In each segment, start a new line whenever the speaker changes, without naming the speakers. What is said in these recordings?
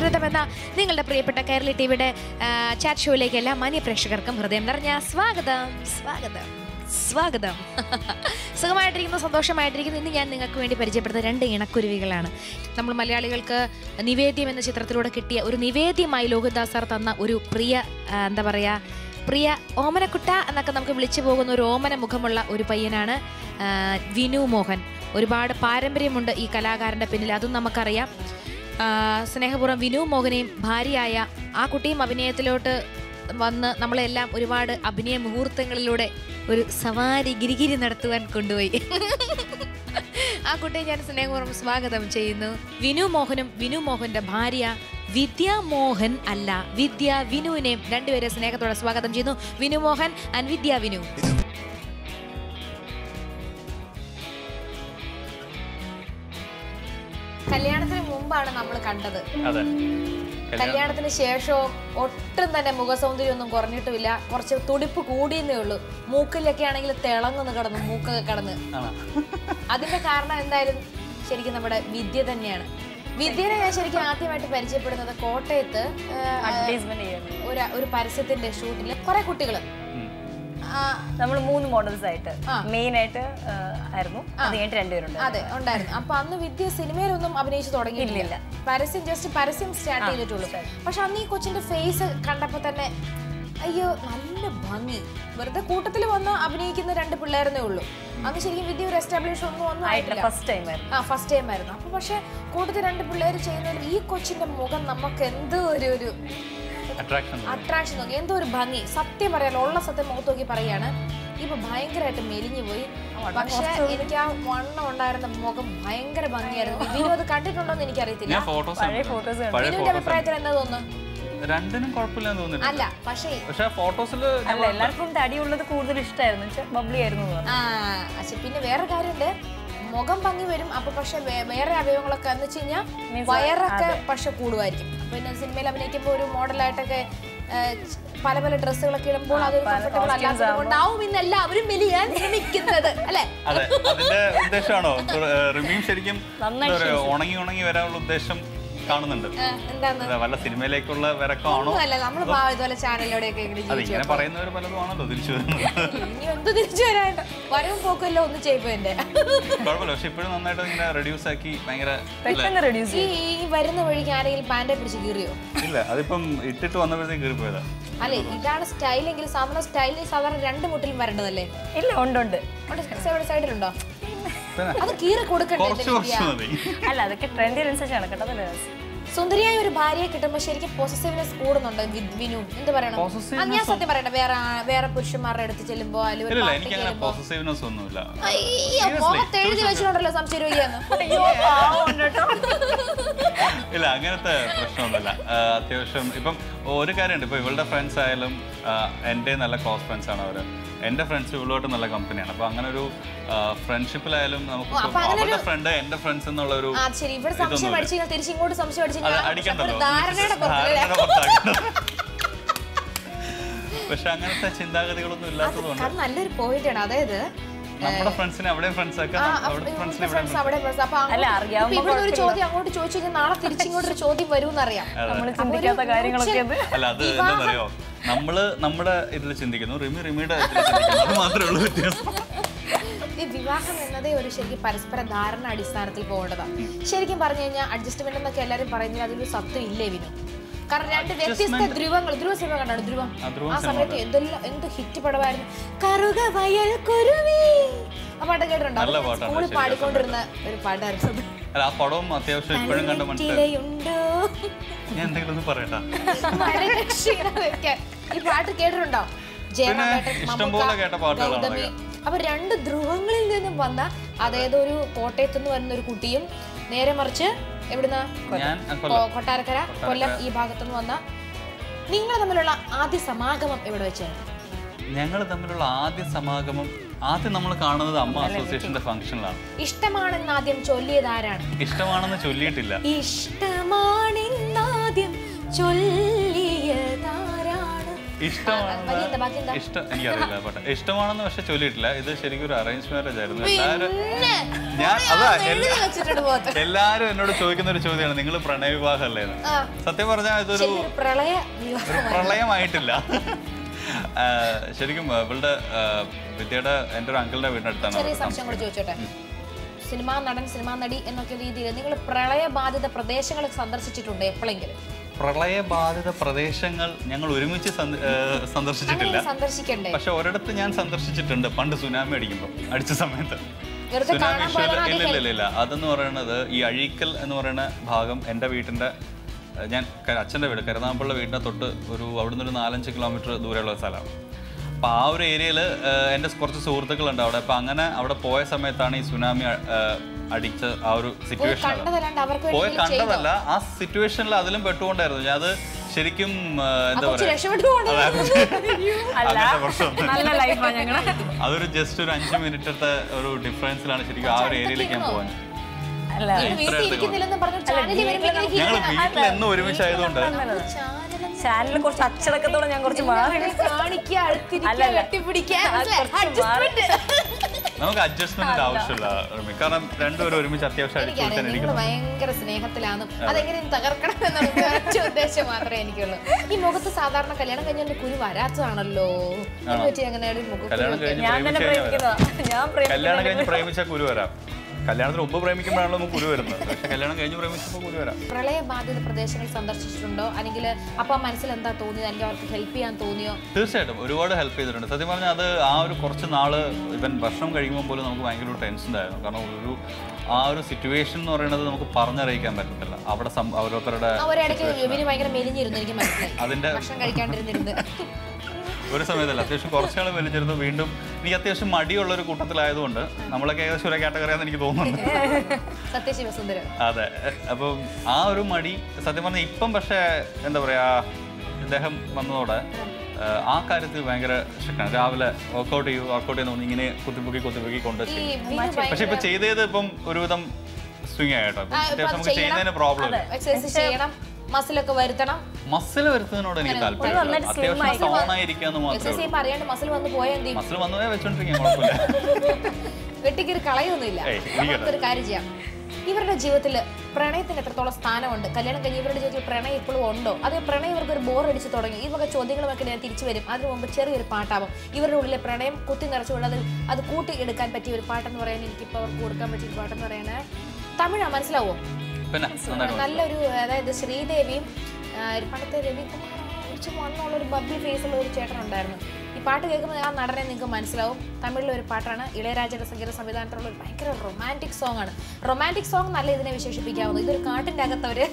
സൗഹൃദം എന്ന നിങ്ങളുടെ പ്രിയപ്പെട്ട കേരളി ടിവിയുടെ ചാറ്റ് ഷോയിലേക്ക് എല്ലാ മാന്യ പ്രേക്ഷകർക്കും ഹൃദയം നിറഞ്ഞ സ്വാഗതം സ്വാഗതം സ്വാഗതം സുഖമായിട്ടിരിക്കുന്നു സന്തോഷമായിട്ടിരിക്കുന്നു ഇന്ന് ഞാൻ നിങ്ങൾക്ക് വേണ്ടി പരിചയപ്പെടുന്ന രണ്ട് ഇണക്കുരുവികളാണ് നമ്മൾ മലയാളികൾക്ക് നിവേദ്യം എന്ന ചിത്രത്തിലൂടെ കിട്ടിയ ഒരു നിവേദ്യമായി ലോഹിതദാസ് സാർ തന്ന ഒരു പ്രിയ ആ, എന്താ പറയുക പ്രിയ ഓമനക്കുട്ട എന്നൊക്കെ നമുക്ക് വിളിച്ചു പോകുന്ന ഒരു ഓമന മുഖമുള്ള ഒരു പയ്യനാണ് ആ, വിനു മോഹൻ ഒരുപാട് പാരമ്പര്യമുണ്ട് ഈ കലാകാരൻ്റെ പിന്നിൽ അതും നമുക്കറിയാം ആ, സ്നേഹപൂർവ്വം വിനു മോഹനെയും ഭാര്യയായ ആ കുട്ടിയും അഭിനയത്തിലോട്ട് വന്ന് നമ്മളെല്ലാം ഒരുപാട് അഭിനയ മുഹൂർത്തങ്ങളിലൂടെ ഒരു സവാരി ഗിരിഗിരി നടത്തുവാൻ കൊണ്ടുപോയി ആ കുട്ടിയെ ഞാൻ സ്നേഹപൂർവ്വം സ്വാഗതം ചെയ്യുന്നു വിനു മോഹനും വിനു മോഹന്റെ ഭാര്യ വിദ്യ മോഹൻ അല്ല വിദ്യ വിനുവിനെയും രണ്ടുപേരെ സ്നേഹത്തോടെ സ്വാഗതം ചെയ്യുന്നു വിനു മോഹൻ ആൻഡ് വിദ്യ വിനു കല്യാണത്തിന് മുമ്പാണ് നമ്മൾ കണ്ടത്
അതെ
കല്യാണത്തിന് ശേഷവും ഒട്ടും തന്നെ മുഖസൗന്ദര്യം ഒന്നും കുറഞ്ഞിട്ടുമില്ല കുറച്ച് തുടിപ്പ് കൂടിയെന്നേ ഉള്ളൂ മൂക്കിലൊക്കെ ആണെങ്കിൽ തിളങ്ങുന്നു കിടന്നു മൂക്കൊക്കെ കിടന്ന്
ആണോ
അതിന്റെ കാരണം എന്തായാലും ശരിക്കും നമ്മുടെ വിദ്യ തന്നെയാണ് വിദ്യനെ ഞാൻ ശരിക്കും ആദ്യമായിട്ട് പരിചയപ്പെടുന്നത് കോട്ടയത്ത് ആ,
അഡ്വർടൈസ്മെന്റ് ചെയ്യുന്നത്
ഒരു ഒരു പരസ്യത്തിന്റെ ഷൂട്ടിൽ കുറെ കുട്ടികൾ
ഉം.
നമ്മൾ മൂന്ന് മോഡൽസ് ആയിട്ട്
ആ.
മെയിൻ ആയിട്ട് ആ, ആയിരുന്നു അത് കഴിഞ്ഞിട്ട് രണ്ടുപേരുണ്ട്
അതെ ഉണ്ടായിരുന്നു അപ്പൊ അന്ന് വിദ്യ സിനിമയിലൊന്നും അഭിനയിച്ചു തുടങ്ങിയിട്ടില്ല പരസ്യം ജസ്റ്റ് പരസ്യം സ്റ്റാർട്ട് ചെയ്തിട്ടുള്ളൂ പക്ഷെ അന്ന് ഈ കൊച്ചിന്റെ ഫേസ് കണ്ടപ്പോ തന്നെ അയ്യോ നല്ല ഭംഗി വെറുതെ കൂട്ടത്തിൽ വന്ന് അഭിനയിക്കുന്ന രണ്ട് പിള്ളേരെന്നേ ഉള്ളൂ അന്ന് ശരിക്കും വിദ്യ ഒരു എസ്റ്റാബ്ലിഷ് ഒന്നും ഒന്നും
ആയിട്ടില്ല
ആയിട്ടില്ല
ഫസ്റ്റ് ടൈം ആയിരുന്നു
ആ ഫസ്റ്റ് ടൈം ആയിരുന്നു അപ്പൊ പക്ഷെ കൂട്ടത്തിൽ രണ്ട് പിള്ളേർ ചെയ്യുന്നതിൽ ഈ കൊച്ചിന്റെ മുഖം നമുക്ക് എന്തോ ഒരു ഒരു
അട്രാക്ഷൻ
അട്രാക്ഷൻ നോക്കി എന്തോ ഒരു ഭംഗി സത്യം പറയാലോ ഉള്ള സത്യം മുഖത്ത് നോക്കി പറയാണ് ഇപ്പൊ ഭയങ്കരമായിട്ട് മെലിഞ്ഞു പോയി പക്ഷെ എനിക്ക് ആ വണ്ണം ഉണ്ടായിരുന്ന മുഖം ഭയങ്കര ഭംഗിയായിരുന്നു വിനു അത് കണ്ടിട്ടുണ്ടോന്ന് എനിക്കറിയത്തില്ല
ഞാൻ ഫോട്ടോസ്
പഴയ photos
പഴയ
വിനുവിന്റെ
ഫോട്ടോസ്
അഭിപ്രായത്തിൽ എന്താ തോന്നുന്നു
രണ്ടിനും കുഴപ്പമില്ലെന്ന് തോന്നുന്നില്ല
അല്ല പക്ഷേ
പക്ഷെ ഫോട്ടോസിൽ
അല്ല എല്ലാവർക്കും തടിയുള്ളത് കൂടുതൽ ഇഷ്ടമായിരുന്നു വെച്ചാൽ ബബ്ലി ആയിരുന്നു എന്ന് പറഞ്ഞു
ആ പക്ഷെ പിന്നെ വേറെ കാര്യമുണ്ട് മുഖം ഭംഗി വരും അപ്പൊ പക്ഷെ വേ- വേറെ അവയവങ്ങളൊക്കെ എന്ന് വെച്ച് കഴിഞ്ഞാൽ
Means
വയറൊക്കെ പക്ഷെ കൂടുമായിരിക്കും പിന്നെ സിനിമയിൽ അഭിനയിക്കുമ്പോൾ ഒരു മോഡലായിട്ടൊക്കെ പല പല ഡ്രസ്സുകളൊക്കെ ഇടുമ്പോൾ അതൊരു
പല
കംഫർട്ടബിൾ
costumes
അല്ലാത്തത് കൊണ്ടാവും ഇന്ന് എല്ലാവരും മെലിയാൻ ശ്രമിക്കുന്നത് അല്ലെ
അതെ അതിന്റെ ഉദ്ദേശമാണോ റിമീം ശരിക്കും എന്താ പറയാ ഉണങ്ങി ഉണങ്ങി വരാനുള്ള ഉദ്ദേശം കാണുന്നുണ്ട്
എന്താന്ന്
അതെ, വല്ല സിനിമയിലേക്കുള്ള വിറക്കമാണോ
അല്ല നമ്മൾ ഇതുപോലെ ചാനലിലൂടെയൊക്കെ ഇങ്ങനെ
അത്
ജീവിച്ചു
ഇങ്ങനെ പറയുന്നവർ പലതും ആണല്ലോ തിരിച്ചു വരുന്നത്
ഇനി എന്ത് തിരിച്ചു വരാണ്ട് വരവും പോക്കല്ലോ ഒന്ന് ചെയ്യപ്പോ എന്റെ
കുഴപ്പമില്ല പക്ഷെ ഇപ്പോഴും നന്നായിട്ട് ഇങ്ങനെ റെഡ്യൂസ് ആക്കി ഭയങ്കര
പെട്ടെന്ന് റെഡ്യൂസ്
ഈ ഈ വരുന്ന വഴിക്ക് ആരെങ്കിലും പാൻറെ പിടിച്ച് കീറിയോ
ഇല്ല അതിപ്പം ഇട്ടിട്ട് വന്നപ്പോഴത്തേക്ക് കയറിപ്പോയതാ
അല്ലെ ഇതാണ് സ്റ്റൈലെങ്കിൽ സാധാരണ സ്റ്റൈലിൽ സാധാരണ രണ്ട് മുട്ടിലും വരേണ്ടതല്ലേ
ഇല്ല ഉണ്ട് ഉണ്ട്
അവിടെ സൈഡിലുണ്ടോ
പിന്നെ
അത് കീറി കൊടുക്കണ്ടേ
കുറച്ച്
എന്റെ
കുറച്ച്
വിദ്യ?
മതി
അല്ല അതൊക്കെ ട്രെൻഡിനനുസരിച്ചാണ് കേട്ടോ അതല്ലേ രസം.
സുന്ദരിയായ ഒരു ഭാര്യയെ കിട്ടുമ്പോ ശരിക്കും പോസസീവ്നെസ് കൂടുന്നുണ്ട് വി- വിനു എന്ത് പറയണം
Possessiveness
ആ, ഞാൻ സത്യം പറയട്ടെ വേറെ ആ- വേറെ പുരുഷന്മാരുടെ അടുത്ത് ചെല്ലുമ്പോ അല്ലെങ്കിൽ ഒരു
ഇല്ല
പാർട്ടിക്ക്
എനിക്ക് അങ്ങനെ
ചെല്ലുമ്പോ
പോസസീവ്നെസ് ഒന്നുമില്ല
അയ്യോ മുഖത്ത് എഴുതി വെച്ചിട്ടുണ്ടല്ലോ സംശയം
അയ്യോ, പാവം ഉണ്ട് കേട്ടോ.
ഇല്ല അങ്ങനത്തെ പ്രശ്നമൊന്നുമില്ല ആ, അത്യാവശ്യം ഇപ്പം ഒരു കാര്യമുണ്ട് ഇപ്പൊ ഇവളുടെ ഫ്രണ്ട്സ് ആയാലും ആ, എൻ്റെ നല്ല ക്ലോസ് ഫ്രണ്ട്സ് ആണ് അവര് എൻ്റെ ഫ്രണ്ട്സ് ഇവളുമായിട്ട് നല്ല കമ്പനിയാണ് അപ്പൊ അങ്ങനെ ഒരു ഫ്രണ്ട്ഷിപ്പിലായാലും നമുക്ക് ഇപ്പം അവളുടെ ഫ്രണ്ട് എൻ്റെ ഫ്രണ്ട്സ് എന്നുള്ള ഒരു
ആ ശരി ഇവിടെ സംശയം അടിച്ചു കഴിഞ്ഞാൽ തിരിച്ച് ഇങ്ങോട്ട് സംശയം അടിച്ചു
അത്
കഴിഞ്ഞാൽ
അടിക്കണ്ടല്ലോ
ഒരു ധാരണയുടെ പുറത്തല്ലേ
ധാരണയുടെ പുറത്താക്കണ്ട. പക്ഷെ അങ്ങനത്തെ ചിന്താഗതികളൊന്നും ഇല്ലാത്തതുകൊണ്ട്
അത് നല്ലൊരു പോയിന്റ് ആണ് അതായത്
നമ്മുടെ ഫ്രണ്ട്സിനെ അവിടെയും ഫ്രണ്ട്സ് ആക്കാം അവിടെ ഫ്രണ്ട്സിനെ ഇവിടെ
ഫ്രണ്ട്സ് അവിടെ friends. അപ്പൊ അങ്ങോട്ട്
അല്ല, അറിയാവുമ്പോ
ഇപ്പൊ ഇവിടെ ഒരു ചോദ്യം അങ്ങോട്ട് ചോദിച്ചു കഴിഞ്ഞാൽ നാളെ തിരിച്ചിങ്ങോട്ടൊരു ചോദ്യം വരും എന്നറിയാം
നമ്മള് ചിന്തിക്കാത്ത കാര്യങ്ങളൊക്കെ അത്
അല്ല അത് എന്താണെന്നറിയോ നമ്മള് നമ്മുടെ ഇതിൽ ചിന്തിക്കുന്നു റിമി റിമിയുടെ ഇതിൽ ചിന്തിക്കുന്നു അത് മാത്രമേ ഉള്ളൂ വ്യത്യാസം
ഈ വിവാഹം എന്നതേ ഒരു ശരിക്കും പരസ്പര ധാരണ അടിസ്ഥാനത്തിൽ പോകേണ്ടതാണ് ശരിക്കും പറഞ്ഞു കഴിഞ്ഞാൽ അഡ്ജസ്റ്റ്മെന്റ് എന്നൊക്കെ എല്ലാവരും പറയുന്നത് അതിലൊരു സത്യം ഇല്ലേ വിനു കാരണം രണ്ട് വ്യത്യസ്ത ധ്രുവങ്ങൾ ധ്രുവ സിനിമ കണ്ടാണ് ധ്രുവം
ആ, ധ്രുവം
ആ
സിനിമ
സമയത്ത് എന്തെല്ലാം എന്ത് ഹിറ്റ് പടമായിരുന്നു കറുക വയൽ കുരുവി ആ പാട്ട് കേട്ടിട്ടുണ്ടോ
നല്ല
അത്
പാട്ടാണ്
സ്കൂളിൽ
ശരിക്കും
പാടിക്കൊണ്ടിരുന്ന ഒരു പാട്ടായിരുന്നു അത്.
അല്ല ആ പടവും അത്യാവശ്യം ഇപ്പോഴും കണ്ട് മനസ്സിലായി
ചിലയുണ്ടോ
ഞാൻ എന്തെങ്കിലും ഒന്ന് പറയട്ടാ
മരരക്ഷീണ വെക്കാൻ. ഈ പാട്ട് കേട്ടിട്ടുണ്ടോ ജയറാമേട്ടൻ,
ഇഷ്ടംപോലെ
മമ്മൂക്ക,
കേട്ട പാട്ടുകളാണ്
ഗൗതമി. അപ്പൊ രണ്ട് ധ്രുവങ്ങളിൽ നിന്നും വന്ന അതായത് ഒരു കോട്ടയത്ത് നിന്ന് വരുന്ന ഒരു കുട്ടിയും നേരെ മറിച്ച് എവിടുന്ന
ഞാൻ ആ, കൊല്ലം
കൊട്ടാരക്കര കൊല്ലം ഈ ഭാഗത്തുനിന്ന് വന്ന നിങ്ങൾ തമ്മിലുള്ള ആദ്യ സമാഗമം എവിടെ വെച്ചാണ്
ഞങ്ങൾ തമ്മിലുള്ള ആദ്യ സമാഗമം ആദ്യം നമ്മൾ കാണുന്നത് അമ്മ അസോസിയേഷന്റെ ഫംഗ്ഷനിലാണ്
ഇഷ്ടമാണെന്ന് ആദ്യം ചൊല്ലിയത് ആരാണ്
ഇഷ്ടമാണെന്ന് ചൊല്ലിയിട്ടില്ല
ഇഷ്ടമാണെന്നാദ്യം ചൊല്ലിയതാരാണ് വരി എന്താ, ബാക്കി എന്താ?
ഇഷ്ടമാണെന്ന് ഇഷ്ടം എനിക്കറിയില്ല പാട്ട് ഇഷ്ടമാണെന്ന് പക്ഷെ ചൊല്ലിയിട്ടില്ല ഇത് ശരിക്കും ഒരു അറേഞ്ച് മാരേജ് ആയിരുന്നു എല്ലാവരും
പിന്നെ,
ഞാൻ അതാ
എഴുതി
എല്ലാ-
വെച്ചിട്ടുണ്ട് പോകത്ത്.
എല്ലാരും എന്നോട് ചോദിക്കുന്ന ഒരു ചോദ്യമാണ് നിങ്ങൾ പ്രണയ വിവാഹമല്ലേ എന്ന്
ആ.
സത്യം പറഞ്ഞാൽ ഇതൊരു
ശരി, ഒരു പ്രളയ
ഒരു
വിവാഹമാണ്.
പ്രളയമായിട്ടില്ല ആ, ശരിക്കും ഇവളുടെ ആ, വിദ്യയുടെ എൻ്റെ ഒരു അങ്കിളിന്റെ വീടിനടുത്താണ്
ചെറിയ
അവര്
സംശയം കൂടെ ചോദിച്ചോട്ടെ സിനിമാ നടൻ സിനിമാ നടി എന്നൊക്കെ രീതിയിൽ നിങ്ങൾ പ്രളയബാധിത പ്രദേശങ്ങൾ സന്ദർശിച്ചിട്ടുണ്ട് എപ്പോഴെങ്കിലും
പ്രളയബാധിത പ്രദേശങ്ങൾ ഞങ്ങൾ ഒരുമിച്ച് സന്ദ- ആ, സന്ദർശിച്ചിട്ടില്ല
അങ്ങനെ സന്ദർശിക്കണ്ടേ
പക്ഷെ ഒരിടത്ത് ഞാൻ സന്ദർശിച്ചിട്ടുണ്ട് പണ്ട് സുനാമി അടിക്കുമ്പോൾ അടിച്ച സമയത്ത്
വെറുതെ
സുനാമി
കാണാൻ
ഇഷ്യൂല്
പോയതാണോ
ഇല്ല ഇല്ല ഇല്ല അതെന്ന് പറയുന്നത് ഈ അഴീക്കൽ എന്ന് പറയുന്ന ഭാഗം എൻ്റെ വീട്ടിൻ്റെ ഏഹ്, ഞാൻ ക- അച്ഛൻ്റെ വീട് കരുനാമ്പുള്ള വീടിൻ്റെ തൊട്ട് ഒരു അവിടുന്ന് ഒരു നാലഞ്ച് കിലോമീറ്റർ ദൂരെയുള്ള സ്ഥലമാണ് അപ്പോൾ ആ ഒരു ഏരിയയിൽ എൻ്റെ കുറച്ച് സുഹൃത്തുക്കളുണ്ട് അവിടെ അപ്പോൾ അങ്ങനെ അവിടെ പോയ സമയത്താണ് ഈ സുനാമി ഏഹ്, അടിച്ച ആ ഒരു സിറ്റുവേഷൻ
കണ്ടതല്ലാണ്ട് അവർക്ക്
പോയി
വേണ്ടി ചെയ്തോ
കണ്ടതല്ല ആ സിറ്റുവേഷനിൽ അതിലും പെട്ടുകൊണ്ടായിരുന്നു ഞാൻ അത് ശരിക്കും ഏഹ്, എന്താ
കൊച്ചു
പറയുക
രക്ഷപ്പെട്ടു പോകണത്
അല്ല
അങ്ങനത്തെ പ്രശ്നം
നല്ല ലൈഫാണ് ഞങ്ങള്
അതൊരു ജസ്റ്റ് ഒരു അഞ്ച് മിനിറ്റത്തെ ഒരു ഡിഫറൻസിലാണ് ശരിക്കും ആ ഒരു ഏരിയയിലേക്ക് ഞാൻ പോകാൻ
അല്ല
വീട്ടിൽ ഇരിക്കുന്നില്ലെന്ന് പറഞ്ഞു ചാനലിൽ വരുമ്പോഴേക്കും
ഞങ്ങൾ വീട്ടിൽ എന്നും ഒരുമിച്ചായതുകൊണ്ട്
ചാനലിൽ കുറച്ച് അച്ചടക്കത്തോടെ ഞാൻ കുറച്ച് മാറി
കാണിക്കുക അടുത്തിരിക്കുക
അല്ലല്ല.
കെട്ടിപ്പിടിക്കുക
അത്
മനസ്സിലായോ?
കുറച്ച് മാറി.
നമുക്ക് നമുക്ക് അഡ്ജസ്റ്റ്മെന്റ് ആവശ്യമില്ല റമി. കാരണം രണ്ടുപേരും ഒരുമിച്ച് അത്യാവശ്യം അടിച്ചു
എനിക്കറിയാം നിങ്ങൾ
ഇരിക്കുന്നു
ഭയങ്കര സ്നേഹത്തിലാണ് അതെങ്ങനെ തകർക്കണം എന്നുള്ള ഒറ്റ ഉദ്ദേശം മാത്രമേ എനിക്കുള്ളൂ ഈ മുഖത്ത് സാധാരണ കല്യാണം കഴിഞ്ഞാൽ കുരു വരാത്തതാണല്ലോ എന്ന് വെച്ച് അങ്ങനെ ഒരു മുഖക്കുരു
കല്യാണം
ഒക്കെ.
കഴിഞ്ഞ്
ഞാൻ തന്നെ
പ്രേമിച്ച് കഴിഞ്ഞാൽ വരാം.
പ്രേമിക്കുന്നതാ ഞാൻ
കല്യാണം കഴിഞ്ഞ്
പ്രേമിക്കുന്ന
പ്രേമിച്ച കുരു വരാം കല്യാണത്തിന് മുമ്പ് പ്രേമിക്കുമ്പോഴാണല്ലോ നമുക്ക് കുരു വരുന്നത് പക്ഷെ കല്യാണം കഴിഞ്ഞ് പ്രേമിച്ചപ്പോൾ കുരു വരാം
പ്രളയബാധിത പ്രദേശങ്ങൾ സന്ദർശിച്ചിട്ടുണ്ടോ അല്ലെങ്കിൽ അപ്പൊ മനസ്സിൽ എന്താ തോന്നിയത് അല്ലെങ്കിൽ അവർക്ക് ഹെൽപ്പ് ചെയ്യാൻ തോന്നിയോ
തീർച്ചയായിട്ടും ഒരുപാട് ഹെൽപ്പ് ചെയ്തിട്ടുണ്ട് സത്യം പറഞ്ഞാൽ അത് ആ ഒരു കുറച്ച് നാള് ഇവൻ ഭക്ഷണം കഴിക്കുമ്പോൾ പോലും നമുക്ക് ഭയങ്കര ഒരു ടെൻഷൻ ഉണ്ടായിരുന്നു കാരണം ഒരു ആ ഒരു സിറ്റുവേഷൻ എന്ന് പറയുന്നത് നമുക്ക് പറഞ്ഞറിയിക്കാൻ പറ്റത്തില്ല അവിടെ സം- ഓരോരുത്തരുടെ
ആ ഒരിടയ്ക്ക് ഇവര് ഭയങ്കര മെലിഞ്ഞിരുന്നു എനിക്ക് മനസ്സിലായി
അതിന്റെ
ഭക്ഷണം കഴിക്കാണ്ടിരുന്നിരുന്ന്
ഒരു സമയത്തല്ല അത്യാവശ്യം കുറച്ചാൾ വലിച്ചിരുന്നു വീണ്ടും എനിക്ക് അത്യാവശ്യം മടിയുള്ള ഒരു കൂട്ടത്തിലായതുകൊണ്ട് നമ്മളൊക്കെ ഏകദേശം ഒരു കാറ്റഗറിയാന്ന് എനിക്ക് തോന്നുന്നുണ്ട്
സത്യശിവസുന്ദരം
അതെ അപ്പം ആ ഒരു മടി സത്യം പറഞ്ഞാൽ ഇപ്പം പക്ഷേ എന്താ പറയാ ഇദ്ദേഹം വന്നതോടെ ആ, ആ കാര്യത്തിൽ ഭയങ്കര സ്ട്രിക്റ്റാണ് രാവിലെ വർക്കൗട്ട് ചെയ്യൂ വർക്കൗട്ട് ചെയ്യുന്ന പറഞ്ഞ് ഇങ്ങനെ കുത്തിപ്പൊക്കി കുത്തിപ്പൊക്കി കൊണ്ട്
ഈ
ചെയ്യും
വിനു
പക്ഷെ
ഭയങ്കര
ഇപ്പൊ ചെയ്ത് ചെയ്ത് ഇപ്പം ഒരുവിധം സ്വിങ് ആയിട്ടോ ഇപ്പം
ആ, ഇപ്പം
അത്യാവശ്യം നമുക്ക്
ചെയ്യണം.
ചെയ്യുന്നതിന് പ്രോബ്ലം ഇല്ല
എക്സസൈസ് ചെയ്യണം മസിലൊക്കെ വരുത്തണം
മസിൽ വരുത്തുന്നതിനോട് എനിക്ക് താല്പര്യമില്ല
നന്നായിട്ട് slim
അത്യാവശ്യം
ആയി.
സോൺ ആയിരിക്കാന്ന് മാത്രമേ
എക്സസൈസ്
ഉള്ളൂ
ചെയ്യുമ്പോൾ അറിയാണ്ട് മസിൽ വന്ന് പോയാൽ എന്ത് ചെയ്യും
മസിൽ വന്നതേ വെച്ചോണ്ടിരിക്കാൻ കുഴപ്പമില്ല
വെട്ടിക്കീറി കളയൊന്നുമില്ല
ഏയ്, ഇരിക്കട്ടെ.
നമുക്കൊരു കാര്യം ചെയ്യാം ഇവരുടെ ജീവിതത്തിൽ പ്രണയത്തിന് എത്രത്തോളം സ്ഥാനമുണ്ട് കല്യാണം കഴിഞ്ഞ് ഇവരുടെ ജീവിതത്തിൽ പ്രണയം ഇപ്പോഴും ഉണ്ടോ അതേ പ്രണയം ഇവർക്ക് ഒരു ബോർ അടിച്ച് തുടങ്ങി ഈ വക ചോദ്യങ്ങളുമൊക്കെ ഞാൻ തിരിച്ചു വരും അതിനു മുമ്പ് ചെറിയൊരു പാട്ടാവും ഇവരുടെ ഉള്ളിലെ പ്രണയം കുത്തി നിറച്ചുകൊണ്ട് അതിൽ അത് കൂട്ടി എടുക്കാൻ പറ്റിയ ഒരു പാട്ടെന്ന് പറയാൻ എനിക്കിപ്പോൾ അവർക്ക് കൊടുക്കാൻ പറ്റിയ ഒരു പാട്ടെന്ന് പറയുന്നത് തമിഴാ മനസ്സിലാവോ
പിന്നെ നന്നായിട്ട്
നല്ലൊരു അതായത് ശ്രീദേവിയും ആ, ഒരു പണ്ടത്തെ രവികുമാർ കുറച്ച് വണ്ണമുള്ള ഒരു ബബ്ബി ഫേസ് ഉള്ള ഒരു ചേട്ടൻ ഉണ്ടായിരുന്നു ഈ പാട്ട് കേൾക്കുമ്പോൾ ആ നടനെ നിങ്ങൾക്ക് മനസ്സിലാവും തമിഴിലെ ഒരു പാട്ടാണ് ഇളയരാജയുടെ സംഗീത സംവിധാനത്തിലുള്ള ഒരു ഭയങ്കര റൊമാൻറ്റിക് സോങ് ആണ് റൊമാൻറ്റിക് സോങ് നല്ല ഇതിനെ വിശേഷിപ്പിക്കാവുന്നു ഇതൊരു കാട്ടിൻ്റെ അകത്തവര്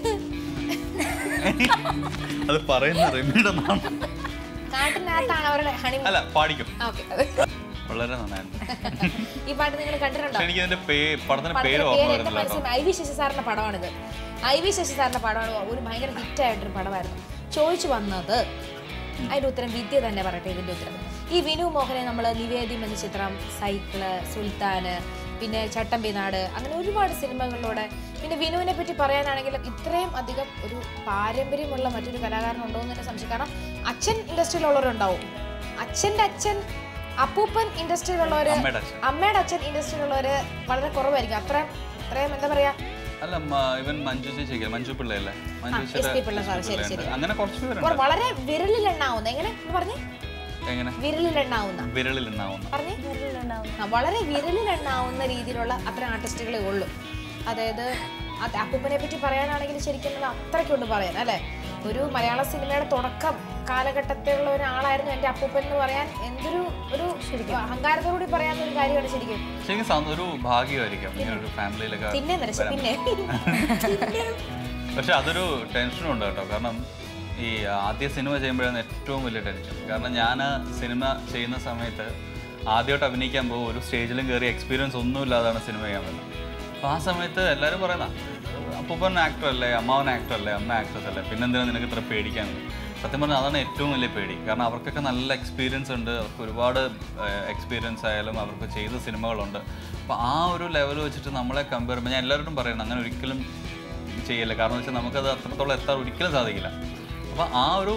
അത് പറയുന്ന റിമിയുടെ നാം
കാട്ടിനകത്താണ് അവരുടെ ഹണി
അല്ല പാടിക്കും
ഓക്കെ
വളരെ നന്നായിരുന്നു
ഈ പാട്ട് നിങ്ങൾ കണ്ടിട്ടുണ്ടോ
പക്ഷെ എനിക്ക് ഇതിന്റെ പേ പടത്തിന്റെ
പടത്തിന്റെ
പേര്
പേര്
ഓർമ്മ
എന്റെ
വരുന്നില്ല കേട്ടോ
മനസ്സിൽ ഐ വി ശശി സാറിന്റെ പടമാണിത് ഐ വി ശശി സാറിന്റെ പടമാണ് ഒരു ഭയങ്കര ഹിറ്റ് ആയിട്ടൊരു പടമായിരുന്നു ചോദിച്ചു വന്നത് അതിന്റെ ഉത്തരം വിദ്യ തന്നെ പറയട്ടെ ഇതിന്റെ ഉത്തരം ഈ വിനു മോഹനെ നമ്മൾ നിവേദ്യം എന്ന ചിത്രം സൈക്കിള് സുൽത്താന് പിന്നെ ചട്ടമ്പിനാട് അങ്ങനെ ഒരുപാട് സിനിമകളിലൂടെ പിന്നെ വിനുവിനെ പറ്റി പറയാനാണെങ്കിൽ ഇത്രയും അധികം ഒരു പാരമ്പര്യമുള്ള മറ്റൊരു കലാകാരനുണ്ടോ എന്ന് തന്നെ സംശയം കാരണം അച്ഛൻ ഇൻഡസ്ട്രിയിലുള്ളവരുണ്ടാവും അച്ഛൻ്റെ അച്ഛൻ അപ്പൂപ്പൻ ഇൻഡസ്ട്രിയിലുള്ളവര്
അമ്മയുടെ അച്ഛൻ
അമ്മയുടെ അച്ഛൻ ഇൻഡസ്ട്രിയിലുള്ളവര് വളരെ കുറവായിരിക്കും അത്ര അത്രയും എന്താ പറയാ
അല്ല മ- ഇവൻ മഞ്ജു ചേച്ചിക്ക് മഞ്ജു പിള്ളയല്ലേ Manju
S P Pillai sir, ശരി,
പിള്ളയുണ്ട്.
ശരി.
അങ്ങനെ കുറച്ച്
വ-
പേരുണ്ട്
വളരെ വിരലിലെണ്ണാവുന്ന എങ്ങനെ എന്ന് പറഞ്ഞേ
എങ്ങനെ
വിരലിലെണ്ണാവുന്ന
വിരളിൽ ഉണ്ടാവുന്ന
പറഞ്ഞേ ആ, വളരെ വിരലിലെണ്ണാവുന്ന രീതിയിലുള്ള അത്ര ആർട്ടിസ്റ്റുകളെ ഉള്ളൂ അതായത് അത് അപ്പൂപ്പനെ പറ്റി പറയാനാണെങ്കിൽ ശരിക്കും പറഞ്ഞാൽ അത്രയ്ക്കുണ്ട് പറയാൻ അല്ലേ ഒരു മലയാള സിനിമയുടെ തുടക്കം കാലഘട്ടത്തിലുള്ള ഒരാളായിരുന്നു എൻ്റെ അപ്പൂപ്പൻ എന്ന് പറയാൻ എന്തൊരു ഒരു അഹങ്കാരത്തോടുകൂടി പറയാവുന്ന ഒരു കാര്യമാണ് ശരിക്കും
ശരിക്കും സന്തോ- ഒരു ഭാഗ്യമായിരിക്കും ഇങ്ങനെ ഒരു ഫാമിലിയിലൊക്കെ
പിന്നെ നിരശ പിന്നെ
പക്ഷെ അതൊരു ടെൻഷനും ഉണ്ട് കേട്ടോ കാരണം ഈ ആദ്യ സിനിമ ചെയ്യുമ്പോഴാണ് ഏറ്റവും വലിയ ടെൻഷൻ കാരണം ഞാൻ സിനിമ ചെയ്യുന്ന സമയത്ത് ആദ്യമായിട്ട് അഭിനയിക്കാൻ പോകും ഒരു സ്റ്റേജിലും കയറി എക്സ്പീരിയൻസ് ഒന്നും ഇല്ലാതാണ് സിനിമ ചെയ്യാൻ പറ്റുന്നത് അപ്പോൾ ആ സമയത്ത് എല്ലാവരും പറയുന്ന അപ്പൂപ്പൻ ആക്ടർ അല്ലേ അമ്മാവൻ ആക്ടർ അല്ലേ അമ്മ ആക്ട്രസ് അല്ലേ പിന്നെന്തിനാ നിനക്ക് ഇത്ര പേടിക്കാൻ സത്യം പറഞ്ഞാൽ അതാണ് ഏറ്റവും വലിയ പേടി കാരണം അവർക്കൊക്കെ നല്ല എക്സ്പീരിയൻസ് ഉണ്ട് അവർക്ക് ഒരുപാട് എക്സ്പീരിയൻസ് ആയാലും അവർക്ക് ചെയ്ത സിനിമകളുണ്ട് അപ്പോൾ ആ ഒരു ലെവൽ വെച്ചിട്ട് നമ്മളെ കമ്പയർ ചെയ്യുമ്പോൾ ഞാൻ എല്ലാവരോടും പറയുന്നത് അങ്ങനെ ഒരിക്കലും ചെയ്യില്ല കാരണം വെച്ചാൽ നമുക്കത് അത്രത്തോളം എത്താൻ ഒരിക്കലും സാധിക്കില്ല അപ്പോൾ ആ ഒരു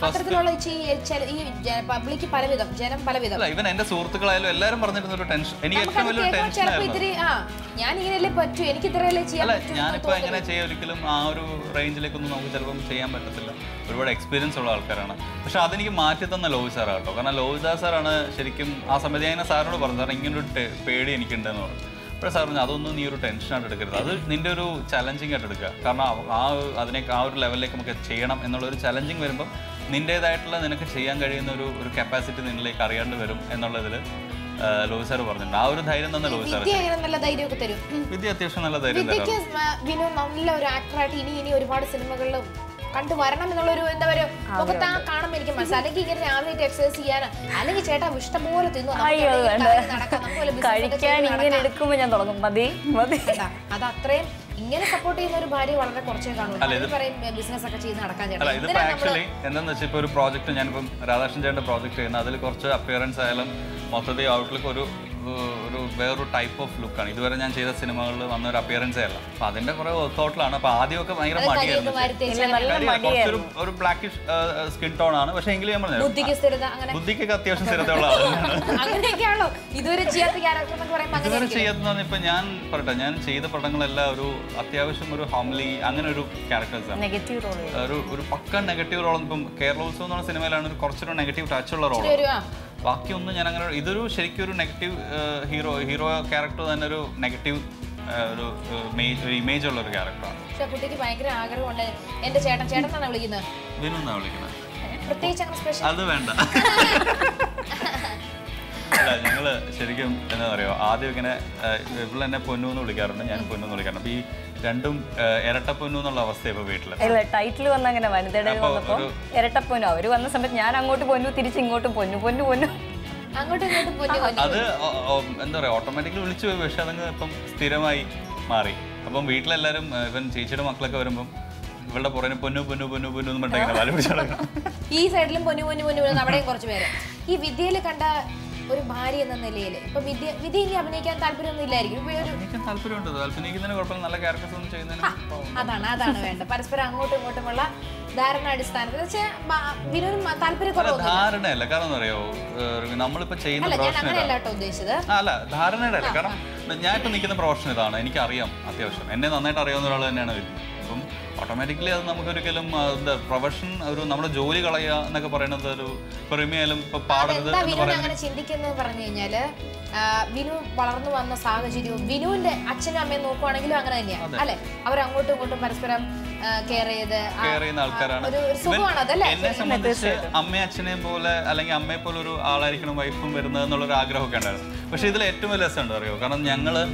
അത്തരത്തിലുള്ള ഈ ചില- ഈ പബ്ലിക് പലവിധം ജനം പലവിധം
അല്ല ഇവൻ എന്റെ സുഹൃത്തുക്കളായാലും എല്ലാവരും പറഞ്ഞിരുന്ന ഒരു ടെൻഷൻ എനിക്ക് ഏറ്റവും
നമുക്കത്
വലിയൊരു
കേൾക്കുമ്പോൾ
ടെൻഷൻ
ചിലപ്പോ
ആയിരുന്നു
ഇത്തിരി ആ ഞാൻ ഇങ്ങനെയല്ലേ പറ്റൂ എനിക്ക് ഇത്രയല്ലേ ചെയ്യാൻ
അല്ല
പറ്റൂ
ഞാനിപ്പോ എങ്ങനെ ചെയ്യാം ഒരിക്കലും ആ ഒരു റേഞ്ചിലേക്കൊന്നും നമുക്ക് ചിലപ്പം ചെയ്യാൻ പറ്റത്തില്ല ഒരുപാട് എക്സ്പീരിയൻസ് ഉള്ള ആൾക്കാരാണ് പക്ഷെ അതെനിക്ക് മാറ്റി തന്ന ലോഹി സാറാണ് കേട്ടോ കാരണം ലോഹിദാസ് സാറാണ് ശരിക്കും ആ സമയത്ത് ഞാൻ ഇങ്ങനെ സാറിനോട് പറഞ്ഞു സാർ ഇങ്ങനൊരു ടെ- പേടി എനിക്കുണ്ടെന്ന് പറഞ്ഞു അപ്പോൾ സാർ പറഞ്ഞു അതൊന്നും നീ ഒരു ടെൻഷനായിട്ട് എടുക്കരുത് അത് നിന്റെ ഒരു ചലഞ്ചിങ് ആയിട്ട് എടുക്കുക കാരണം ആ- ആ ഒരു- അതിനെ ആ ഒരു ലെവലിലേക്ക് നമുക്ക് ചെയ്യണം എന്നുള്ള ഒരു ചലഞ്ചിങ് വരുമ്പോൾ നിൻ്റേതായിട്ടുള്ള നിനക്ക് ചെയ്യാൻ കഴിയുന്ന ഒരു ഒരു കപ്പാസിറ്റി നിന്നിലേക്ക് അറിയാണ്ട് വരും എന്നുള്ളതിൽ ലോഹി സാർ പറഞ്ഞിട്ടുണ്ട് ആ ഒരു ധൈര്യം തന്നെ ലോഹി സാർ
വിദ്യ അങ്ങനെ നല്ല ധൈര്യമൊക്കെ തരും ഉം.
വിദ്യ അത്യാവശ്യം നല്ല ധൈര്യം തരാം
വിദ്യക്ക് മ- വിനു നല്ല ഒരു ആക്ടറായിട്ട് ഇനി ഇനി ഒരുപാട് സിനിമകളിലും കണ്ടു വരണം എന്നുള്ള ഒരു എന്താ പറയുക മുഖത്ത് ആ കാണുമ്പോൾ എനിക്ക് മനസ്സിലായി അല്ലെങ്കിൽ ഇങ്ങനെ രാവിലെ എക്സസൈസ് ചെയ്യാൻ അല്ലെങ്കിൽ ചേട്ടാ ഇഷ്ടംപോലെ തിന്നു നമുക്ക്
അയ്യോ അത്
എവിടെയെങ്കിലും
വേണ്ട
കറങ്ങി നടക്കാം, നമുക്ക് വല്ല business ഒക്കെ
കഴിക്കാൻ
ചെയ്ത്
ഇങ്ങനെ
നടക്കാം.
എടുക്കുമ്പോ ഞാൻ തുടങ്ങും മതി മതി
കേട്ടാ, അത് അത്രയും ഇങ്ങനെ സപ്പോർട്ട് ചെയ്യുന്ന ഒരു ഭാര്യ വളരെ കുറച്ചേ കാണുള്ളൂ
അല്ല, ഇത്
അവര് പറയും ബിസിനസ് ഒക്കെ ചെയ്ത് നടക്കാൻ ചേട്ടാ
അല്ല ഇതിപ്പോ
എന്തിനാ നമ്മള്
ആക്ച്വലി എന്താന്ന് വെച്ചാൽ ഇപ്പൊ ഒരു പ്രോജക്റ്റ് ഞാനിപ്പം രാധാകൃഷ്ണൻ ചേട്ടൻ്റെ പ്രോജക്റ്റ് ചെയ്യുന്ന അതിൽ കുറച്ച് അപ്പിയറൻസ് ആയാലും മൊത്തത്തിൽ ഔട്ട്ലുക്ക് ഒരു ഏഹ്, ഒരു വേറൊരു ടൈപ്പ് ഓഫ് ലുക്കാണ് ഇതുവരെ ഞാൻ ചെയ്ത സിനിമകളിൽ വന്ന ഒരു അപ്പിയറൻസ് അല്ല അപ്പൊ അതിന്റെ കുറെ വർക്കൗട്ടിലാണ് അപ്പൊ ആദ്യമൊക്കെ ഭയങ്കര
അത് കരിയൊക്കെ
മടിയായിരുന്നു
വാരി തേച്ച്
ഇല്ല, നല്ല
കാര്യമില്ല,
മടിയായിരുന്നു
കുറച്ചൊരു ഒരു ബ്ലാക്കിഷ് സ്കിൻ ടോൺ ആണ് പക്ഷെ എങ്കിലും ഞാൻ പറഞ്ഞു
ബുദ്ധിക്ക് സ്ഥിരത അങ്ങനെ
ബുദ്ധിക്കൊക്കെ അത്യാവശ്യം സ്ഥിരതയുള്ള ആളാണ്
അങ്ങനെയൊക്കെയാണോ ഇതുവരെ ചെയ്യാത്ത ക്യാരക്ടർ എന്നൊക്കെ പറയുമ്പോൾ അങ്ങനെ
ഇതുവരെ ചെയ്യുന്ന ഇപ്പൊ ഞാൻ പറയട്ടെ ഞാൻ ചെയ്ത പടങ്ങളെല്ലാം ഒരു അത്യാവശ്യം ഒരു ഹോംലി അങ്ങനെ ഒരു ക്യാരക്ടേഴ്സ് ആണ്
നെഗറ്റീവ് റോൾ
ഒരു ഒരു പക്ക നെഗറ്റീവ് റോൾ ഇപ്പം കേരളോത്സവം എന്ന് പറഞ്ഞ സിനിമയിലാണ് ഒരു കുറച്ചൊരു നെഗറ്റീവ് ടച്ച് ഉള്ള റോൾ
ഒരു ആ
ബാക്കിയൊന്നും ഞാൻ അങ്ങനെ ഇതൊരു ശരിക്കും ഒരു നെഗറ്റീവ് ഹീറോ ഹീറോ ക്യാരക്ടർ തന്നെ ഒരു നെഗറ്റീവ് ഒരു മേ- ഒരു ഇമേജ് ഉള്ള ഒരു ക്യാരക്ടറാണ്
പക്ഷെ കുട്ടിക്ക് ഭയങ്കര ആഗ്രഹമുണ്ട് എന്റെ ചേട്ടൻ ചേട്ടൻ എന്നാണ് വിളിക്കുന്നത്
വിനു എന്നാ വിളിക്കുന്നത്
പ്രത്യേകിച്ച് അങ്ങനെ സ്പെഷ്യൽ
അത് വേണ്ട അല്ല ഞങ്ങള് ശരിക്കും എന്താ പറയുക ആദ്യം ഇങ്ങനെ ഇവിടെ എന്നെ പൊന്നു എന്ന് വിളിക്കാറുണ്ട് ഞാൻ പൊന്നു എന്ന് വിളിക്കാറുണ്ട് അപ്പൊ ഈ രണ്ടും ഏഹ്, ഇരട്ട പൊന്നു എന്നുള്ള അവസ്ഥ ഇപ്പൊ വീട്ടില്
ഇല്ല ടൈറ്റിൽ വന്ന അങ്ങനെ വനിതയുടെ
അപ്പൊ
വന്നപ്പോ
ഒരു-
ഇരട്ടപ്പൊന്നു അവര് വന്ന സമയത്ത് ഞാൻ അങ്ങോട്ട് പൊന്നു തിരിച്ച് ഇങ്ങോട്ടും പൊന്നു പൊന്നു പൊന്നു
അങ്ങോട്ടും ഇങ്ങോട്ടും പൊന്നു പൊന്നു
അത് ഓ- ഓ- എന്താ പറയാ ഓട്ടോമാറ്റിക്കലി വിളിച്ചു പോയി പക്ഷെ അതങ്ങ് ഇപ്പം സ്ഥിരമായി മാറി അപ്പം വീട്ടിലെല്ലാരും ഏഹ്, ഇവൻ ചേച്ചിയുടെ മക്കളൊക്കെ വരുമ്പം ഇവളുടെ പുറകെ പൊന്നു പൊന്നു പൊന്നു പൊന്നു എന്ന് പറഞ്ഞിട്ട് ഇങ്ങനെ വല പിടിച്ചു നടക്കണം
ഈ സൈഡിലും പൊന്നു പൊന്നു പൊന്നു പൊന്നു അവിടെയും കുറച്ച് പേര് ഈ വിദ്യയിൽ കണ്ട ഒരു ഭാര്യ എന്ന നിലയിൽ ഇപ്പൊ വിദ്യ വിദ്യ ഇനി അഭിനയിക്കാൻ താല്പര്യമൊന്നും ഇല്ലായിരിക്കും ഇപ്പൊ ഒരു
എനിക്ക് താല്പര്യമുണ്ട് താല്പര്യത്തിന് കുഴപ്പമില്ല നല്ല ക്യാരക്ടേഴ്സ് ഒന്നും ചെയ്യുന്നതിന്
അതാണ് അതാണ് വേണ്ടത് പരസ്പരം അങ്ങോട്ടും ഇങ്ങോട്ടുമുള്ള ധാരണ അടിസ്ഥാനത്തിൽ പക്ഷേ വിനോദം
അല്ല
താല്പര്യക്കുറവൊന്നും
ധാരണയല്ല കാരണം എന്താ അറിയോ ഏഹ്, നമ്മളിപ്പോ ചെയ്യുന്ന
അല്ല ഞാൻ
പ്രൊഫഷൻ
അങ്ങനെ
ഇതാണ്
അല്ല കേട്ടോ ഉദ്ദേശിച്ചത്
ആ, അല്ല ധാരണയുടെ അല്ല കാരണം ഞാൻ ഇപ്പൊ നിൽക്കുന്ന പ്രൊഫഷൻ ഇതാണ് എനിക്കറിയാം അത്യാവശ്യം എന്നെ നന്നായിട്ട് അറിയാവുന്ന ഒരാൾ തന്നെയാണ് വിദ്യ അപ്പം ഓട്ടോമാറ്റിക്കലി അത് നമുക്കൊരിക്കലും ആ, എന്താ പ്രൊഫഷൻ ഒരു നമ്മുടെ ജോലി കളയുക എന്നൊക്കെ പറയുന്നത് ഒരു പെരുമയാലും ഇപ്പൊ പാടരുത്
എന്താ
എന്ന്
വിനു
പറയുന്നത്
അങ്ങനെ ചിന്തിക്കുന്നത് പറഞ്ഞു കഴിഞ്ഞാല് ആ, വിനു വളർന്നു വന്ന സാഹചര്യവും വിനുവിന്റെ അച്ഛനും അമ്മയും നോക്കുവാണെങ്കിലും അങ്ങനെ തന്നെയാണ് അല്ലെ അവർ അങ്ങോട്ടും ഇങ്ങോട്ടും പരസ്പരം കെയർ ചെയ്ത് ആ,
കെയർ ചെയ്യുന്ന ആൾക്കാരാണ്
ഒരു ഒരു സുഖമാണ് അതല്ലേ
എന്നെ സംബന്ധിച്ച് അമ്മയും അച്ഛനെയും പോലെ അല്ലെങ്കിൽ അമ്മയെ പോലെ ഒരു ആളായിരിക്കണം വൈഫും വരുന്നത് എന്നുള്ളൊരു ആഗ്രഹമൊക്കെ ഉണ്ടായിരുന്നു പക്ഷെ ഇതിൽ ഏറ്റവും വലിയ രസമുണ്ട് അറിയോ കാരണം ഞങ്ങള്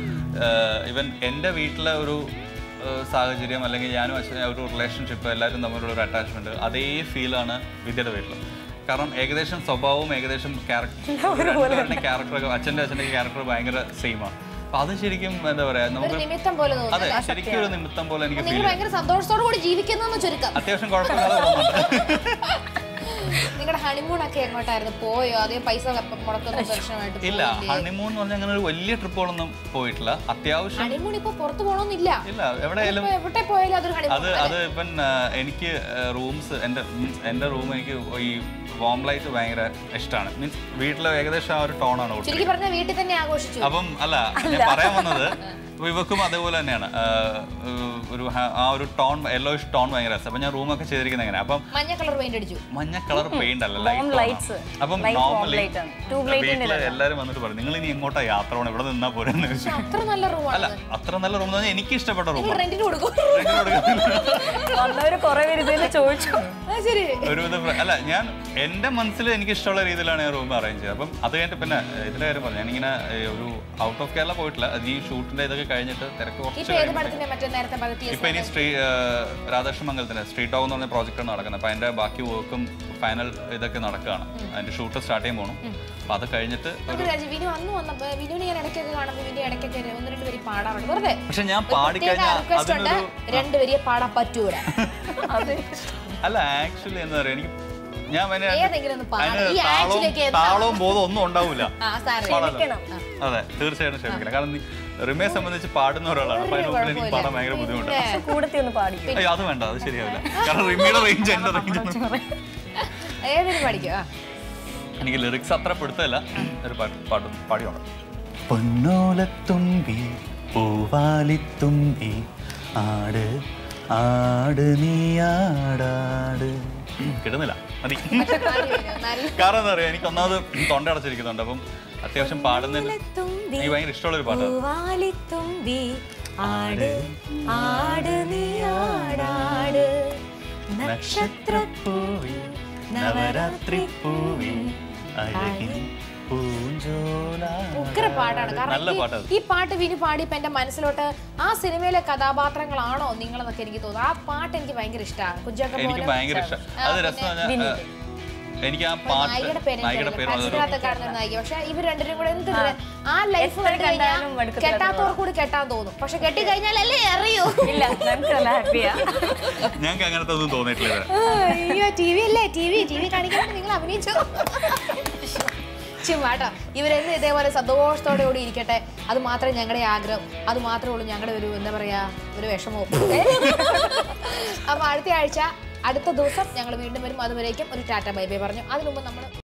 ഇവൻ എൻ്റെ വീട്ടിലെ ഒരു ഏഹ്, സാഹചര്യം അല്ലെങ്കിൽ ഞാനും അച്ഛനും ഒരു റിലേഷൻഷിപ്പ് എല്ലാവരും തമ്മിലുള്ള ഒരു അറ്റാച്ച്മെന്റ് അതേ ഫീലാണ് വിദ്യയുടെ വീട്ടിൽ കാരണം ഏകദേശം സ്വഭാവവും ഏകദേശം ക്യാരക്ടർ ക്യാരക്ടറൊക്കെ അച്ഛൻ്റെ അച്ഛൻ്റെ ക്യാരക്ടർ ഭയങ്കര സെയിമാണ് അപ്പൊ അത് ശരിക്കും എന്താ പറയാ
ഒരു
നമുക്ക്
നിമിത്തം പോലെ തോന്നുന്നു
അതെ ശരിക്കും ഒരു നിമിത്തം പോലെ എനിക്ക് ഫീൽ
നിങ്ങൾ ഭയങ്കര സന്തോഷത്തോടു കൂടി ജീവിക്കുന്നു ചുരുക്കം
അത്യാവശ്യം കുഴപ്പമില്ലാതെ പോകുന്നുണ്ട്
നിങ്ങളുടെ ഹണിമൂൺ ഒക്കെ എങ്ങോട്ടായിരുന്നു പോയോ അതേ പൈസ മുടക്കുന്ന പ്രശ്നമായിട്ട്
ഇല്ല ഹണിമൂൺ എന്ന് പറഞ്ഞാൽ അങ്ങനെ ഒരു വലിയ ട്രിപ്പുകളൊന്നും പോയിട്ടില്ല അത്യാവശ്യം
ഹണിമൂൺ ഇപ്പൊ പുറത്തു പോകണമെന്നില്ല
ഇല്ല എവിടെയായാലും
ഇപ്പൊ എവിടെ പോയാലും അതൊരു ഹണിമൂൺ
അത് അത് ഇപ്പം ആ, എനിക്ക് റൂംസ് എൻ്റെ മീൻസ് എൻ്റെ റൂം എനിക്ക് ഈ വോം ലൈറ്റ് ഭയങ്കര ഇഷ്ടമാണ് മീൻസ് വീട്ടിൽ ഏകദേശം ആ ഒരു ടോണാണ് കൊടുത്തത്
ചുരുക്കി പറഞ്ഞ വീട്ടിൽ തന്നെ ആഘോഷിച്ചു
അപ്പം അല്ല ഞാൻ പറയാൻ വന്നത് ഇപ്പൊ ഇവക്കും അതേപോലെ തന്നെയാണ് ആ, ഒരു ഹ- ആ ഒരു ടോൺ യെല്ലോയിഷ് ടോൺ ഭയങ്കര രസം അപ്പം ഞാൻ റൂമൊക്കെ ചെയ്തിരിക്കുന്നത് എങ്ങനെ അപ്പം
മഞ്ഞ കളർ പെയിന്റ് അടിച്ചു
മഞ്ഞ കളർ പെയിന്റ് അല്ല
Warm
ലൈറ്റ്
lights.
അപ്പം
Light warm
നോർമലി
light ആണ്. Tube light
വീട്ടിൽ എല്ലാവരും വന്നിട്ട് പറയും നിങ്ങൾ ഇനി എങ്ങോട്ടാ യാത്ര പോകണം ഇവിടെ നിന്നാ പോരെന്ന് ചോദിച്ചു
അത്ര നല്ല റൂമാണ്
അല്ല അത്ര നല്ല റൂം എന്ന് പറഞ്ഞാൽ എനിക്ക് ഇഷ്ടപ്പെട്ട റൂം
റെന്റിന് കൊടുക്കും
വന്നവര് കുറെ പേര് ഇതിന് ചോദിച്ചു
ആ, ശരി
ഒരുവിധം പ്ര- അല്ല ഞാൻ എന്റെ മനസ്സിൽ എനിക്ക് ഇഷ്ടമുള്ള രീതിയിലാണ് ഞാൻ റൂം അറേഞ്ച് ചെയ്തത് അപ്പം അത് കഴിഞ്ഞിട്ട് പിന്നെ ഇതിന്റെ കാര്യം പറഞ്ഞു ഞാനിങ്ങനെ ഏ, ഒരു ഔട്ട് ഓഫ് കേരള പോയിട്ടില്ല അത് ഈ ഷൂട്ടിന്റെ ഇതൊക്കെ കഴിഞ്ഞിട്ട് തിരക്ക് കുറച്ച്
ഇപ്പൊ ഏത് പടത്തിന്റെ മറ്റേ നേരത്തെ പകർത്തിയ
ഇപ്പൊ ഇനി സ്ട്രീ രാധാകൃഷ്ണ മംഗലത്തിന്റെ സ്ട്രീറ്റ് ടോക്ക് എന്ന് പറഞ്ഞ പ്രോജക്റ്റാണ് നടക്കുന്നത് അപ്പൊ അതിന്റെ ബാക്കി വർക്കും ഫൈനൽ ഇതൊക്കെ നടക്കുകയാണ് അതിന്റെ ഷൂട്ട് സ്റ്റാർട്ട് ചെയ്യാൻ പോകണം അപ്പൊ അത് കഴിഞ്ഞിട്ട്
ഒരു രാജ്യം വിനു അന്ന് വന്നപ്പോ വിനുവിനെ ഞാൻ ഇടയ്ക്കൊക്കെ കാണുമ്പോൾ വിനു ഇടയ്ക്കൊക്കെ ഒരു ഒന്ന് രണ്ട് പേര് പാടാറുണ്ട് വെറുതെ
പക്ഷെ ഞാൻ
പ്രത്യേക
പാടിക്കഴിഞ്ഞാൽ
റിക്വസ്റ്റ് ഉണ്ട്
അതിനൊരു
രണ്ടുപേരെ പാടാൻ പറ്റൂടെ
അല്ല ആക്ച്വലി എന്താ പറയാ എനിക്ക് ഞാൻ അതിന്
ഏതെങ്കിലും ഒന്ന് പാടാം
അതിന്
ഈ
താളവും
ആഴ്ചയിലേക്ക് എന്താ
താളവും ബോധവും ഒന്നും ഉണ്ടാവില്ല
ആ സാറേ
പാടാലോ. അതെ തീർച്ചയായിട്ടും ക്ഷമിക്കണം കാരണം നീ റിമയെ സംബന്ധിച്ച് പാടുന്ന ഒരാളാണ് അപ്പൊ അതിന് മുമ്പിൽ എനിക്ക് പാടാൻ ഭയങ്കര ബുദ്ധിമുട്ടാണ്
കൂടത്തി ഒന്ന് പാടിക്കും
അയ്യോ അത് വേണ്ട അത് ശരിയാവില്ല കാരണം റിമിയുടെ റേഞ്ച് എന്റെ റേഞ്ച്
ഏതൊരു പഠിക്കും ആ
എനിക്ക് ലിറിക്സ് അത്ര പിടുത്തമില്ല ഒരു പാട്ട് പാട്ട് പാടിയോണം പൊന്നോലത്തുമ്പി പൂവാലിത്തുമ്പി ആട് ആട് നീ ആടാട് കിട്ടുന്നില്ല മതി കാരണം എന്താ പറയുക എനിക്ക് ഒന്നാമത് തൊണ്ട അടച്ചിരിക്കുന്നുണ്ട് അപ്പം അത്യാവശ്യം പാടുന്നതിന് എനിക്ക് ഭയങ്കര ഇഷ്ടമുള്ള ഒരു പാട്ടാണ്
പൂവാലിത്തുമ്പി ആട് ആട് നീ ആടാട്
നക്ഷത്രപ്പൂവി നവരാത്രി പൂവി അഴകിൻ പൂഞ്ചോല
ഉഗ്ര പാട്ടാണ്
നല്ല
കാരണം
പാട്ടത്
ഈ- ഈ പാട്ട് വിനി പാടിയപ്പോ എന്റെ മനസ്സിലോട്ട് ആ സിനിമയിലെ കഥാപാത്രങ്ങളാണോ നിങ്ങളെന്നൊക്കെ എനിക്ക് തോന്നുന്നു ആ പാട്ട് എനിക്ക് ഭയങ്കര ഇഷ്ടമാണ് കുഞ്ചാക്ക
എനിക്ക് ഭയങ്കര ഇഷ്ടം അത് രസം എന്ന് പറഞ്ഞാൽ, ആ, എനിക്ക് ആ പാട്ട്
നായികയുടെ പേര്
നായികയുടെ പേര് അതൊരു
പരസ്യത്തിനകത്ത് കാണുന്ന നായിക പക്ഷെ ഇവർ രണ്ടുപേരും കൂടെ എന്ത് രസം. ആ ലൈഫ്
എത്ര
കണ്ടു കഴിഞ്ഞാൽ
കണ്ടാലും മടുക്കത്തില്ല
കെട്ടാത്തവർ കൂടി കെട്ടാൻ തോന്നും പക്ഷെ കെട്ടി കഴിഞ്ഞാലല്ലേ അറിയൂ
ഇല്ല നമുക്ക് നല്ല ഹാപ്പിയാ
ഞങ്ങൾക്ക് അങ്ങനത്തെ ഒന്നും തോന്നിയിട്ടില്ല ഇതുവരെ.
അയ്യോ ടി വി അല്ലേ ടി വി ടി വി കാണിക്കാൻ നിങ്ങൾ അഭിനയിച്ചു ചുമ്മാട്ടോ ഇവരെന്ന് ഇതേപോലെ സന്തോഷത്തോടെ കൂടി ഇരിക്കട്ടെ അത് മാത്രമേ ഞങ്ങളുടെ ആഗ്രഹം അത് മാത്രമേ ഉള്ളൂ ഞങ്ങളുടെ ഒരു എന്താ പറയാ ഒരു വിഷമവും അപ്പൊ അടുത്ത ആഴ്ച അടുത്ത ദിവസം ഞങ്ങൾ വീണ്ടും വരും അതുവരേക്കും ഒരു ടാറ്റ ബൈ ബൈ പറഞ്ഞു അതിനുമുമ്പ് നമ്മൾ